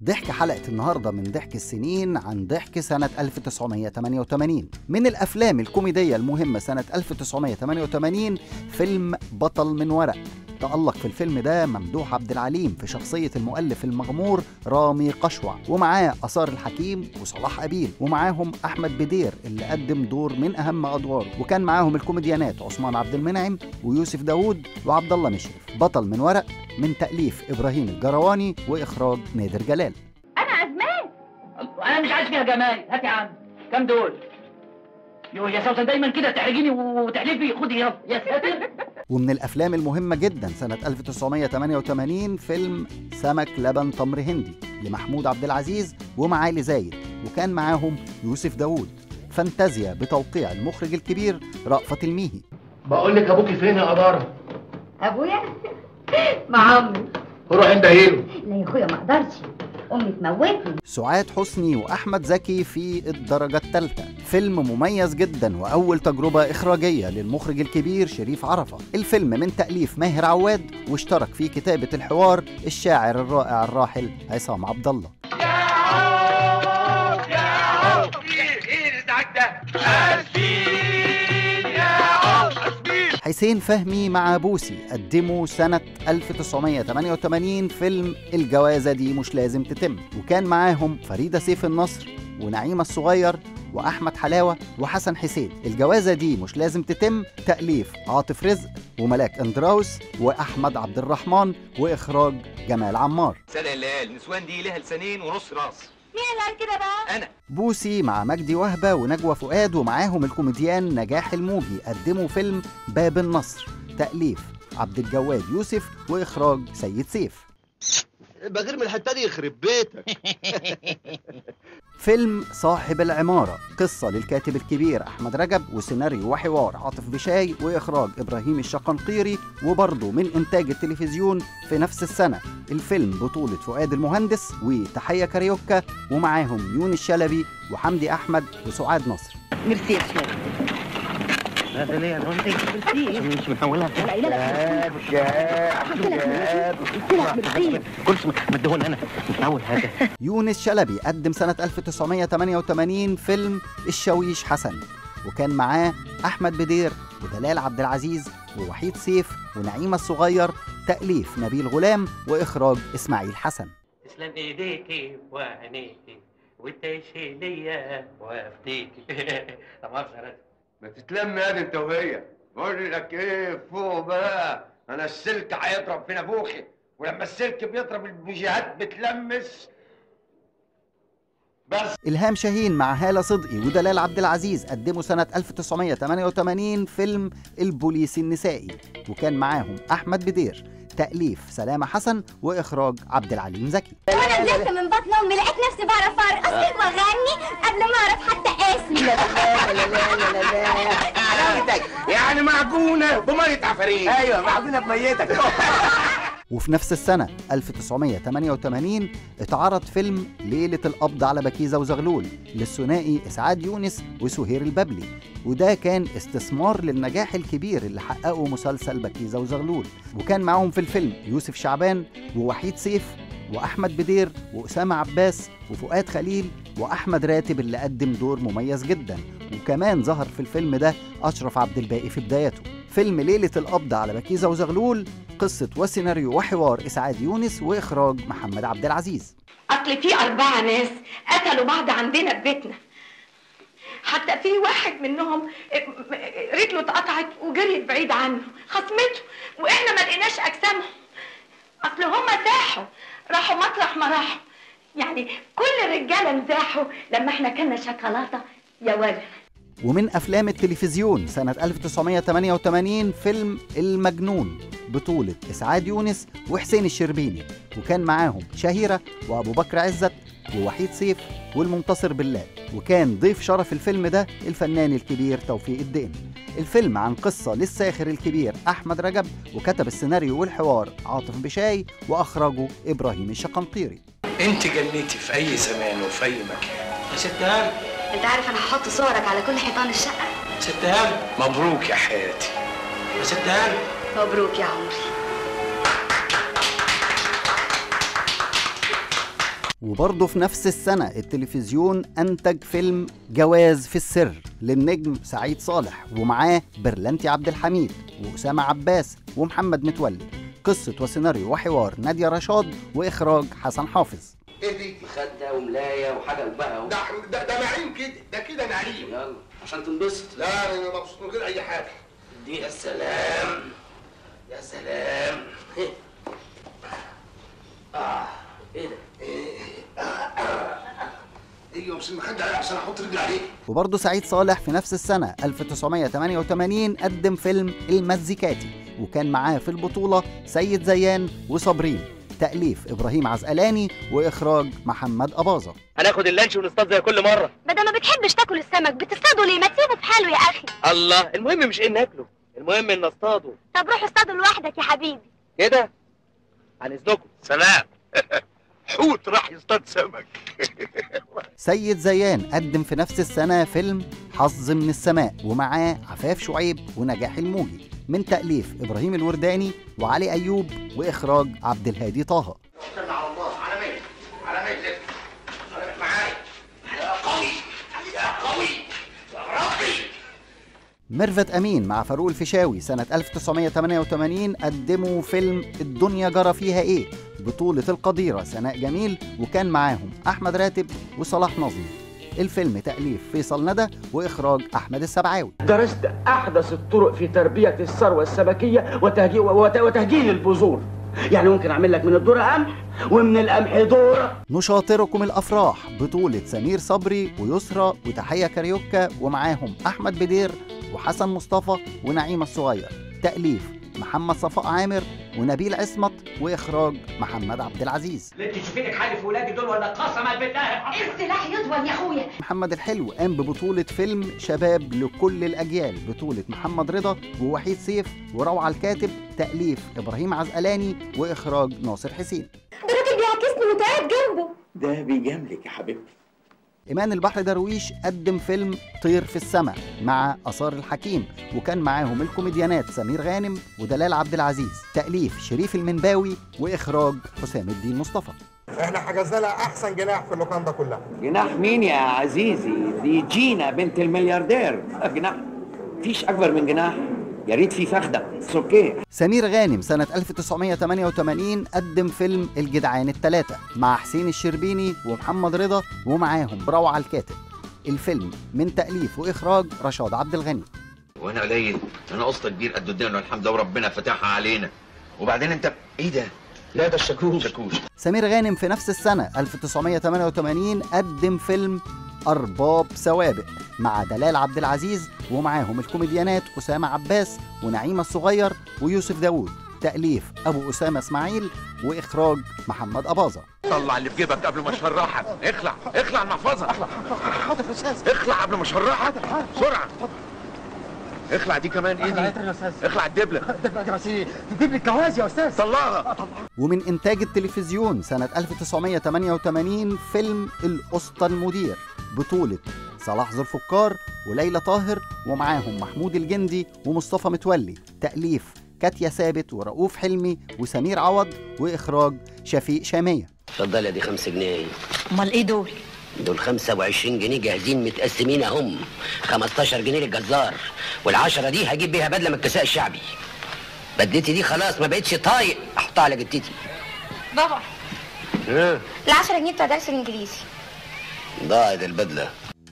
ضحك حلقة النهاردة من ضحك السنين عن ضحك سنة 1988 من الأفلام الكوميدية المهمة سنة 1988 فيلم بطل من ورق تألق في الفيلم ده ممدوح عبد العليم في شخصية المؤلف المغمور رامي قشوع ومعاه آثار الحكيم وصلاح أبيل ومعاهم أحمد بدير اللي قدم دور من أهم أدواره وكان معاهم الكوميديانات عثمان عبد المنعم ويوسف داوود وعبد الله مشرف بطل من ورق من تأليف إبراهيم الجرواني وإخراج نادر جلال انا عزمان انا مش عايز فيها جمال هات يا عم كام دول يو يا سوسن دايما كده تحرجيني وتحلفي خدي يلا يا ساتر ومن الأفلام المهمة جدا سنة 1988 فيلم سمك لبن تمر هندي لمحمود عبد العزيز ومعالي زايد وكان معاهم يوسف داوود فانتازيا بتوقيع المخرج الكبير رأفت الميهي بقول لك ابوكي فين يا قداره ابويا مع امي روح انت هيله لا يا اخويا ما اقدرش امي تموتني سعاد حسني وأحمد زكي في الدرجة الثالثة فيلم مميز جدا وأول تجربة إخراجية للمخرج الكبير شريف عرفة الفيلم من تأليف ماهر عواد واشترك في كتابة الحوار الشاعر الرائع الراحل عصام عبد الله حسين فهمي مع بوسي قدموا سنة 1988 فيلم الجوازة دي مش لازم تتم وكان معاهم فريدة سيف النصر ونعيمة الصغير وأحمد حلاوة وحسن حسين الجوازة دي مش لازم تتم تأليف عاطف رزق وملاك اندراوس وأحمد عبد الرحمن وإخراج جمال عمار سنة اللي قال نسوان دي لها لسانين ونص راس مين اللي قال كده بقى انا بوسي مع مجدي وهبة ونجوى فؤاد ومعاهم الكوميديان نجاح الموجي قدموا فيلم باب النصر تأليف عبد الجواد يوسف وإخراج سيد سيف بغير من الحته دي يخرب بيتك فيلم صاحب العمارة قصة للكاتب الكبير أحمد رجب وسيناريو وحوار عاطف بشاي وإخراج إبراهيم الشقنقيري وبرضه من إنتاج التلفزيون في نفس السنة الفيلم بطولة فؤاد المهندس وتحية كاريوكا ومعاهم يونس شلبي وحمدي أحمد وسعاد نصر ميرسي يا شباب هذا ليه يا مش محولها لا لا لا ميرسي كرسي مدهون انا مش محول هذا يونس شلبي قدم سنة 1988 فيلم الشاويش حسن وكان معاه أحمد بدير ودلال عبد العزيز ووحيد سيف ونعيمة الصغير تأليف نبيل غلام وإخراج إسماعيل حسن تسلم ايديكي وعينيكي وتعيشي ليا وافديكي طب ما أفسر ما تتلم يا دي انت وهي بقول لك ايه فوق بقى انا السلك هيضرب في نافوخي ولما السلك بيضرب البوجيهات بتلمس بس إلهام شاهين مع هالة صدقي ودلال عبد العزيز قدموا سنة 1988 فيلم البوليس النسائي وكان معاهم أحمد بدير تأليف سلامة حسن وإخراج عبد العليم زكي وانا نزلت من بطن امي لقيت نفسي بعرف ارقص واغني قبل ما اعرف حتى اسمي يعني معجونه بميه عفاريت ايوه معجونه بميتك وفي نفس السنة 1988 اتعرض فيلم ليلة القبض على بكيزة وزغلول للثنائي إسعاد يونس وسهير الببلي وده كان استثمار للنجاح الكبير اللي حققه مسلسل بكيزة وزغلول وكان معاهم في الفيلم يوسف شعبان ووحيد سيف وأحمد بدير وأسامة عباس وفؤاد خليل وأحمد راتب اللي قدم دور مميز جدا وكمان ظهر في الفيلم ده أشرف عبد الباقي في بدايته فيلم ليلة القبض على بكيزة وزغلول قصة وسيناريو وحوار إسعاد يونس وإخراج محمد عبد العزيز اصل في اربعه ناس قتلوا بعض عندنا في بيتنا حتى في واحد منهم رجله اتقطعت وجريت بعيد عنه خصمته واحنا ما لقيناش اجسامهم اصل هما ساحوا راحوا مطرح ما راحوا يعني كل الرجاله نزاحوا لما احنا كنا شوكولاته يا ولد ومن أفلام التلفزيون سنة 1988 فيلم المجنون بطولة إسعاد يونس وحسين الشربيني وكان معاهم شهيرة وأبو بكر عزت ووحيد سيف والمنتصر بالله وكان ضيف شرف الفيلم ده الفنان الكبير توفيق الدين الفيلم عن قصة للساخر الكبير أحمد رجب وكتب السيناريو والحوار عاطف بشاي وأخرجه إبراهيم الشقنقيري انت جنتي في اي زمان وفي اي مكان يا ست هاني انت عارف انا هحط صورك على كل حيطان الشقه ست هاني مبروك يا حياتي يا ست هاني مبروك يا عمري وبرضه في نفس السنة التلفزيون أنتج فيلم جواز في السر للنجم سعيد صالح ومعاه برلنتي عبد الحميد وأسامة عباس ومحمد متولي قصة وسيناريو وحوار نادية رشاد وإخراج حسن حافظ ايه دي؟ مخدة وملاية وحاجة وبقى ده ده, ده نعيم كده ده كده نعيم يلا عشان تنبسط لا انا مبسوط من غير اي حاجه دي يا سلام يا سلام اه ايه ده؟ ايوه بس المخده عليه عشان احط رجلي عليه وبرضه سعيد صالح في نفس السنة 1988 قدم فيلم المزيكاتي وكان معاه في البطولة سيد زيان وصابرين تأليف إبراهيم عزقلاني وإخراج محمد أباظة هناخد اللانش ونصطاد زي كل مرة بدل ما بتحبش تاكل السمك بتصطاده ليه ما تسيبه في حاله يا اخي الله المهم مش ان ناكله المهم ان نصطاده طب روح اصطاده لوحدك يا حبيبي كده عن اذنكم سلام حوت راح يصطاد سمك سيد زيان قدم في نفس السنة فيلم حظ من السماء ومعاه عفاف شعيب ونجاح الموجي من تأليف إبراهيم الورداني وعلي أيوب وإخراج عبد الهادي طه استنى على الله على مين على مين لك على معايا يا قوي يا قوي يا ربي ميرفت أمين مع فاروق الفيشاوي سنة 1988 قدموا فيلم الدنيا جرى فيها إيه بطولة القديرة سناء جميل وكان معاهم أحمد راتب وصلاح نظمي الفيلم تأليف فيصل ندى وإخراج أحمد السبعاوي درست أحدث الطرق في تربية الثروة السمكية وتهجي وت- وتهجين البذور يعني ممكن أعمل لك من الذرة قمح ومن القمح ذرة نشاطركم الأفراح بطولة سمير صبري ويسرى وتحية كاريوكا ومعاهم أحمد بدير وحسن مصطفى ونعيم الصغير تأليف محمد صفاء عامر ونبيل عصمت وإخراج محمد عبد العزيز اللي انت تشوفينك حالف ولادي دول ولا قسما بالله السلاح يطول يا اخويا محمد الحلو قام ببطولة فيلم شباب لكل الأجيال بطولة محمد رضا ووحيد سيف وروعة الكاتب تأليف إبراهيم عزقلاني وإخراج ناصر حسين ده راجل بيعاكسني وانت قاعد جنبه ده بيجاملك يا حبيبتي إيمان البحر درويش قدم فيلم طير في السماء مع آثار الحكيم وكان معاهم الكوميديانات سمير غانم ودلال عبد العزيز تأليف شريف المنباوي وإخراج حسام الدين مصطفى احنا حجزنا لها احسن جناح في اللوكاندا كلها جناح مين يا عزيزي دي جينا بنت الملياردير جناح فيش اكبر من جناح يا ريت في فخده اتس اوكي سمير غانم سنة 1988 قدم فيلم الجدعان التلاتة مع حسين الشربيني ومحمد رضا ومعاهم روعة الكاتب الفيلم من تأليف وإخراج رشاد عبد الغني وانا قليل انا قسط كبير قد الدنيا والحمد لله وربنا فتحها علينا وبعدين انت ايه ده لا ده الشاكوش شاكوش سمير غانم في نفس السنة 1988 قدم فيلم أرباب سوابق مع دلال عبد العزيز ومعاهم الكوميديانات أسامة عباس ونعيم الصغير ويوسف داوود تأليف أبو أسامة إسماعيل وإخراج محمد أباظة طلع اللي في جيبك قبل ما اشرحك اخلع اخلع المحفظه حاضر يا استاذ اخلع قبل ما اشرحك بسرعه اخلع دي كمان ايه دي اخلع الدبله تجيب لي الجواز يا استاذ طلعها ومن إنتاج التلفزيون سنة 1988 فيلم الأسطى المدير بطولة صلاح ذو الفقار وليلى طاهر ومعاهم محمود الجندي ومصطفى متولي تأليف كاتيا ثابت ورؤوف حلمي وسمير عوض وإخراج شفيق شامية اتفضل يا دي 5 جنيه امال ايه دول دول 25 جنيه جاهزين متقسمين اهم 15 جنيه للجزار والعشرة دي هجيب بيها بدله من الكساء الشعبي بدلتي دي خلاص ما بقتش طايق احطها على جدتي بابا ها ال 10 جنيه بتوع درس الانجليزي ضاعت البدله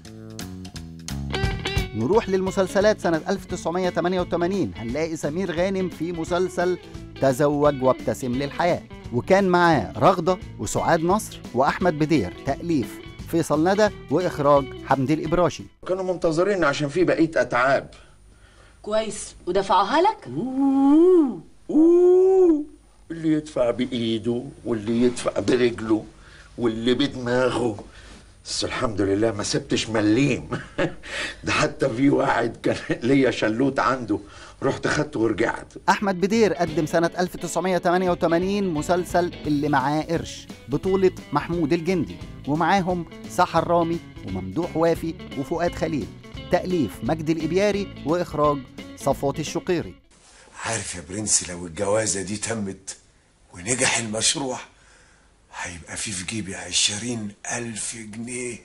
نروح للمسلسلات سنة 1988 هنلاقي سمير غانم في مسلسل تزوج وابتسم للحياة وكان معاه رغدة وسعاد نصر وأحمد بدير تأليف فيصل ندى وإخراج حمدي الإبراشي كانوا منتظرين عشان في بقيه اتعاب كويس ودفعوها لك أوه أوه اللي يدفع بإيده واللي يدفع برجله واللي بدماغه بس الحمد لله ما سبتش مليم ده حتى في واحد كان ليا شلوت عنده رحت خدته ورجعت أحمد بدير قدم سنة 1988 مسلسل اللي معاه قرش بطولة محمود الجندي ومعاهم سحر رامي وممدوح وافي وفؤاد خليل تأليف مجدي الإبياري وإخراج صفوت الشقيري عارف يا برنس لو الجوازة دي تمت ونجح المشروع هيبقى في في جيبي عشرين ألف جنيه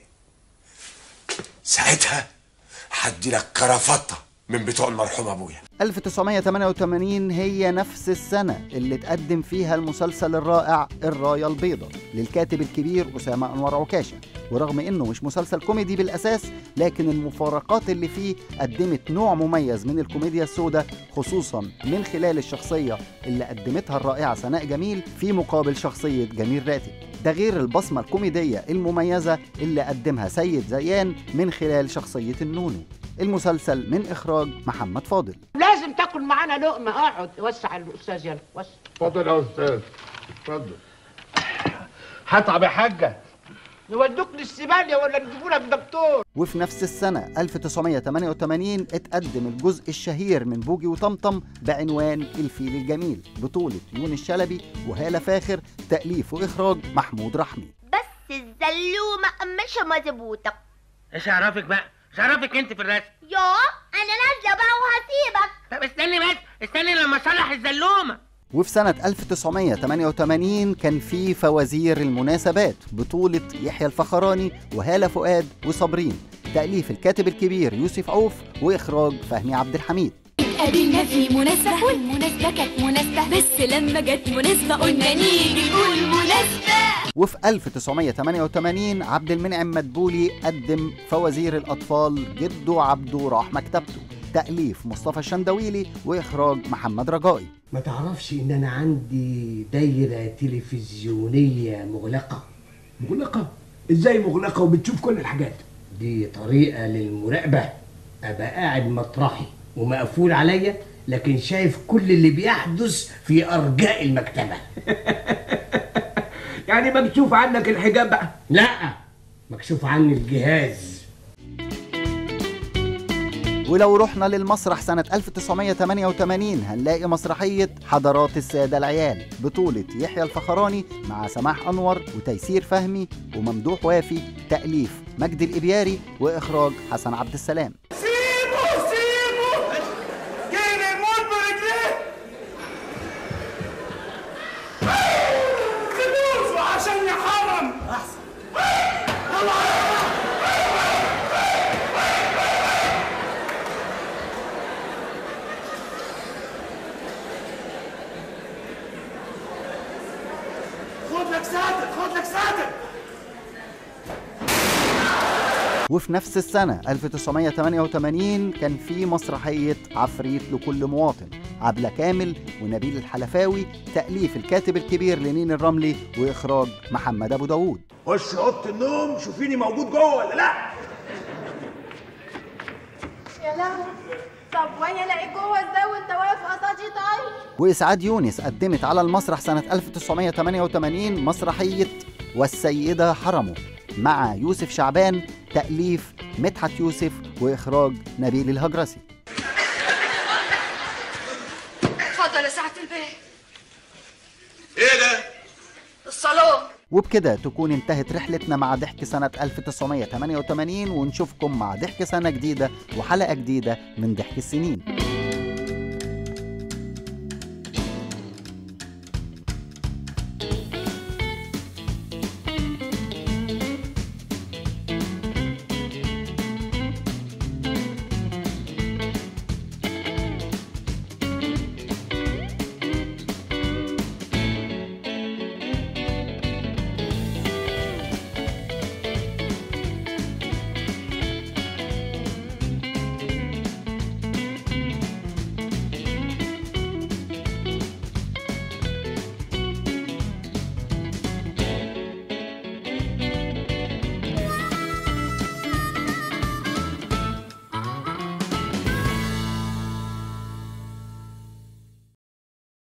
ساعتها هدي لك كرافطة من بتوع المرحوم أبويا 1988 هي نفس السنة اللي تقدم فيها المسلسل الرائع الراية البيضاء للكاتب الكبير أسامة أنور عكاشة ورغم إنه مش مسلسل كوميدي بالأساس لكن المفارقات اللي فيه قدمت نوع مميز من الكوميديا السوداء خصوصا من خلال الشخصية اللي قدمتها الرائعة سناء جميل في مقابل شخصية جميل راتب ده غير البصمة الكوميدية المميزة اللي قدمها سيد زيان من خلال شخصية النونو المسلسل من إخراج محمد فاضل لازم تاكل معانا لقمه اقعد وسع الاستاذ يلا وسع اتفضل يا استاذ اتفضل هتعب يا حاجه يودوك للسبانيا ولا نجيبوا لك دكتور وفي نفس السنة 1988 اتقدم الجزء الشهير من بوجي وطمطم بعنوان الفيل الجميل بطولة يونس شلبي وهالة فاخر تأليف وإخراج محمود رحمي بس الزلومة مش مظبوطة ايش عرفك بقى ايش عرفك انت في الرسم يا انا نازلة بقى وهسيبك طب استني بس استني لما اصلح الزلومه وفي سنة 1988 كان في فوازير المناسبات بطولة يحيى الفخراني وهالة فؤاد وصابرين تأليف الكاتب الكبير يوسف عوف وإخراج فهمي عبد الحميد اتقابلنا في مناسبة والمناسبة كانت مناسبة بس لما جت مناسبة قلنا نيجي نقول مناسبة وفي 1988 عبد المنعم مدبولي قدم فوازير الأطفال جدو عبده راح مكتبته تأليف مصطفى الشندويلي وإخراج محمد رجائي ما تعرفش ان انا عندي دايرة تلفزيونية مغلقة مغلقة؟ ازاي مغلقة وبتشوف كل الحاجات؟ دي طريقة للمراقبة ابقى قاعد مطرحي ومقفول عليا لكن شايف كل اللي بيحدث في ارجاء المكتبة يعني مكشوف عنك الحجاب بقى لا مكشوف عني الجهاز ولو رحنا للمسرح سنة 1988 هنلاقي مسرحية حضرات السادة العيال بطولة يحيى الفخراني مع سماح أنور وتيسير فهمي وممدوح وافي تأليف مجدي الإبياري وإخراج حسن عبد السلام سيبوا سيبوا جاي يموت برجليه فلوسه عشان يحرم احسن خد لك ساتر خد لك ساتر وفي نفس السنة 1988 كان في مسرحية عفريت لكل مواطن عبلة كامل ونبيل الحلفاوي تأليف الكاتب الكبير لنين الرملي وإخراج محمد أبو داوود خش اوضه النوم شوفيني موجود جوه ولا لا يا لهوي طب وانا الاقي جوه ازاي وانت واقف قصادي طيب وإسعاد يونس قدمت على المسرح سنة 1988 مسرحية والسيدة حرمه مع يوسف شعبان تأليف مدحت يوسف وإخراج نبيل الهجرسي اتفضل يا سعاده البيت ايه ده؟ الصالون وبكده تكون انتهت رحلتنا مع ضحك سنة 1988 ونشوفكم مع ضحك سنة جديدة وحلقة جديدة من ضحك السنين